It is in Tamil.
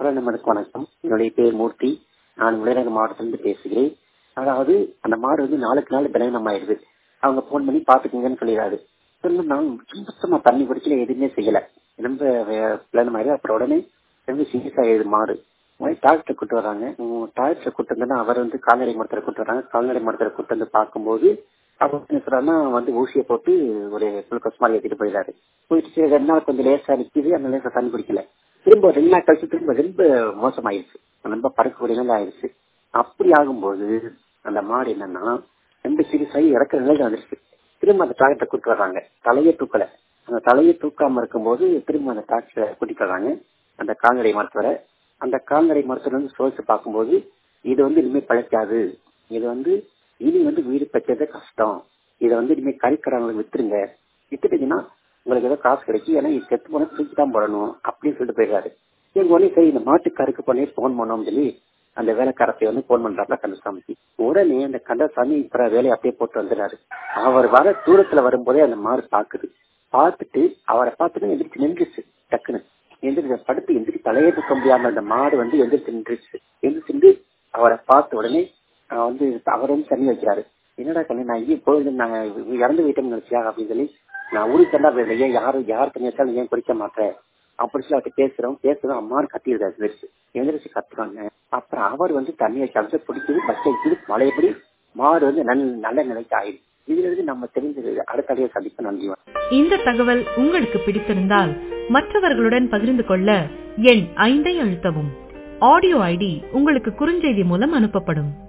ஹலோ நம்மளுக்கு வணக்கம் என்னுடைய பேர் மூர்த்தி நான் விளையாடு மாவட்டத்திலிருந்து பேசுகிறேன் அதாவது அந்த மாடு வந்து நாளுக்கு நாள் பலவீனம் ஆயிடுது அவங்க போன் பண்ணி பாத்துக்கங்கன்னு சொல்லிடுறாரு திரும்ப நான் சுத்தமா தண்ணி குடிக்கல எதுவுமே செய்யல ரொம்ப பலவீனம் ஆயிடுது அப்புறம் உடனே ரொம்ப சீரியஸ் ஆயிடுது மாடு டாக்டர் கூட்டு வராங்க டாக்டர் கூட்டு வந்தா அவர் வந்து கால்நடை மருத்துவரை கூட்டு வராங்க கால்நடை மருத்துவரை கூட்டு வந்து பார்க்கும்போது அவர் என்ன சொல்றாருன்னா வந்து ஊசியை போட்டு ஒரு குளுக்கோஸ் மாதிரி ஏற்றிட்டு போயிடாரு போயிட்டு ரெண்டு நாள் கொஞ்சம் லேசா நிக்குது அந்த லேசா தண்ணி குடிக்கல திரும்ப ரெண்டு நாள் கழிச்சு திரும்ப ரொம்ப மோசமாயிருச்சு ரொம்ப பறக்கக்கூடிய நிலை ஆயிடுச்சு அப்படி ஆகும்போது அந்த மாடு என்னன்னா ரொம்ப சீரியஸாகி இறக்குற நிலையில வந்துருச்சு திரும்ப அந்த டாக்டரை கூட்டு வர்றாங்க தலையை தூக்கல அந்த தலையை தூக்காம இருக்கும்போது திரும்ப அந்த டாக்டரை கூட்டிட்டு வர்றாங்க அந்த கால்நடை மருத்துவரை அந்த கால்நடை மருத்துவர் வந்து சோதிச்சு பார்க்கும்போது இது வந்து இனிமே பழைக்காது இது வந்து இனி வந்து வீடு பச்சது கஷ்டம் இதை வந்து இனிமே கறிக்கடங்களுக்கு வித்துருங்க வித்துட்டீங்கன்னா உங்களுக்கு ஏதோ காசு கிடைக்கும் ஏன்னா இது செத்து போனா தூக்கி தான் போடணும் அப்படின்னு சொல்லிட்டு போயிடுறாரு எங்க உடனே சரி இந்த மாட்டுக்காருக்கு பண்ணி போன் பண்ணோம்னு சொல்லி அந்த வேலைக்காரத்தை வந்து போன் பண்றாப்ல கந்தசாமிக்கு உடனே அந்த கந்தசாமி இப்ப வேலையை அப்படியே போட்டு வந்துடுறாரு அவர் வர தூரத்துல வரும்போதே அந்த மாடு பாக்குது பார்த்துட்டு அவரை பார்த்துட்டு எந்திரிச்சு நின்றுச்சு டக்குன்னு எந்திரிச்சு படுத்து எந்திரிச்சு தலையே தூக்க முடியாம அந்த மாடு வந்து எந்திரிச்சு நின்றுச்சு எந்திரிச்சு அவரை பார்த்த உடனே வந்து அவர் வந்து தண்ணி வைக்கிறாரு என்னடா கண்ணு நான் இங்கே போயிட்டு நாங்க இறந்து விட்டோம்னு நினைச்சியா அப்படின்னு சொல்லி நான் ஊருக்கு தண்டா போயிருந்தேன் ஏன் யாரும் யார் தண்ணி வச்சாலும் ஏன் குடிக்க மாட்டேன் அப்படி சொல்லி அவர்கிட்ட பேசுறோம் பேசுறோம் அம்மான்னு கத்திடுறாரு எந்திரிச்சு எந்திரிச்சு கத்துறாங்க அப்புறம் அவர் வந்து தண்ணி வச்சாலும் பிடிச்சது பச்சை வைக்குது மழையப்படி மாடு வந்து நல்ல நல்ல நிலைக்கு ஆயிடுச்சு இதுல இருந்து நம்ம தெரிஞ்சது அடுத்தடைய சந்திப்பு நன்றி இந்த தகவல் உங்களுக்கு பிடித்திருந்தால் மற்றவர்களுடன் பகிர்ந்து கொள்ள எண் ஐந்தை அழுத்தவும் ஆடியோ ஐடி உங்களுக்கு குறுஞ்செய்தி மூலம் அனுப்பப்படும்